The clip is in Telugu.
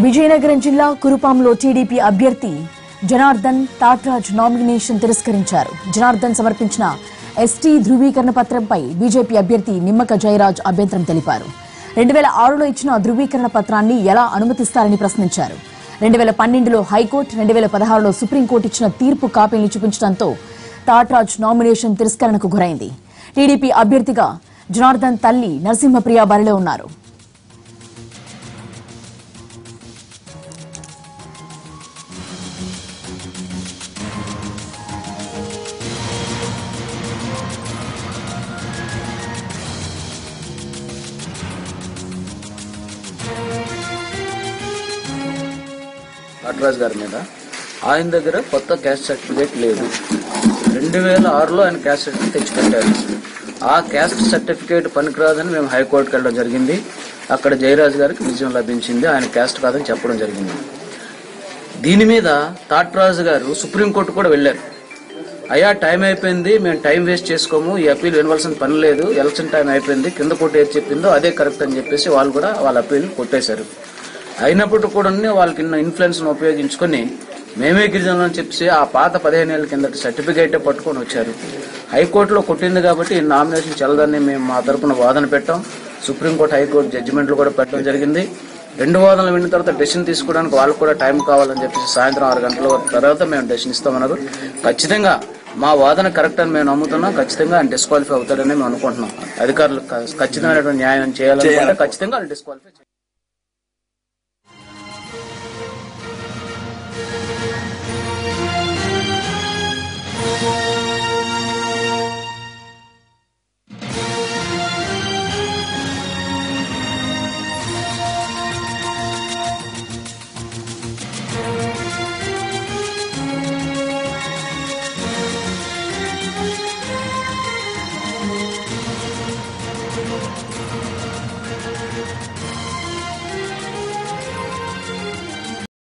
విజయనగరం జిల్లా కురుపాంలో టీడీపీ అభ్యర్థి జనార్దన్ తాట్రాజ్ నామినేషన్ తిరస్కరించారు జనార్దన్ సమర్పించిన ఎస్టీ ధృవీకరణ పత్రంపై బీజేపీ అభ్యర్థి నిమ్మక జయరాజ్ అభ్యంతరం తెలిపారు రెండు వేల ఆరులో ఇచ్చిన ధృవీకరణ పత్రాన్ని ఎలా అనుమతిస్తారని ప్రశ్నించారు రెండు వేల పన్నెండులో హైకోర్టు రెండు వేల పదహారులో సుప్రీంకోర్టు ఇచ్చిన తీర్పు కాపీని చూపించడంతో తాట్రాజ్ నామినేషన్ తిరస్కరణకు గురైంది టీడీపీ అభ్యర్థిగా జనార్దన్ తల్లి నరసింహప్రియ బరిలో ఉన్నారు నటరాజ్ గారి మీద ఆయన దగ్గర కొత్త క్యాస్ట్ సర్టిఫికేట్ లేదు రెండు వేల ఆరులో ఆయన క్యాస్ట్ సర్టిఫికేట్ తెచ్చిపెట్టారు ఆ క్యాస్ట్ సర్టిఫికేట్ పనికిరాదని మేము హైకోర్టుకి వెళ్ళడం జరిగింది అక్కడ జయరాజ్ గారికి విజయం లభించింది ఆయన క్యాస్ట్ కాదని చెప్పడం జరిగింది దీని మీద తాట్రాజు గారు సుప్రీంకోర్టు కూడా వెళ్ళారు అయ్యా టైం అయిపోయింది మేము టైం వేస్ట్ చేసుకోము ఈ అప్పీల్ వినవలసిన పని లేదు ఎలక్షన్ టైం అయిపోయింది కింద కోర్టు ఏది చెప్పిందో అదే కరెక్ట్ అని చెప్పేసి వాళ్ళు కూడా వాళ్ళ అప్పీల్ కొట్టేశారు అయినప్పుడు కూడా వాళ్ళకి ఇన్ఫ్లుయెన్స్ ఉపయోగించుకొని మేమే గిరిజనులు అని చెప్పేసి ఆ పాత పదిహేను ఏళ్ళ కిందటి సర్టిఫికేట్ పట్టుకొని వచ్చారు హైకోర్టులో కొట్టింది కాబట్టి ఈ నామినేషన్ చెల్లదని మేము మా తరపున వాదన పెట్టాం సుప్రీంకోర్టు హైకోర్టు జడ్జిమెంట్లు కూడా పెట్టడం జరిగింది రెండు వాదనలు విన్న తర్వాత డెసిషన్ తీసుకోవడానికి వాళ్ళకు కూడా టైం కావాలని చెప్పేసి సాయంత్రం ఆరు గంటల తర్వాత మేము డెసిషన్ ఇస్తామన్నారు ఖచ్చితంగా మా వాదన కరెక్ట్ అని మేము నమ్ముతున్నాం ఖచ్చితంగా ఆయన డిస్క్వాలిఫై అవుతాడని మేము అనుకుంటున్నాం అధికారులు ఖ- ఖచ్చితమైనటువంటి న్యాయం చేయాలనుకుంటే ఖచ్చితంగా ఆయన డిస్క్వాలిఫై చేయాలి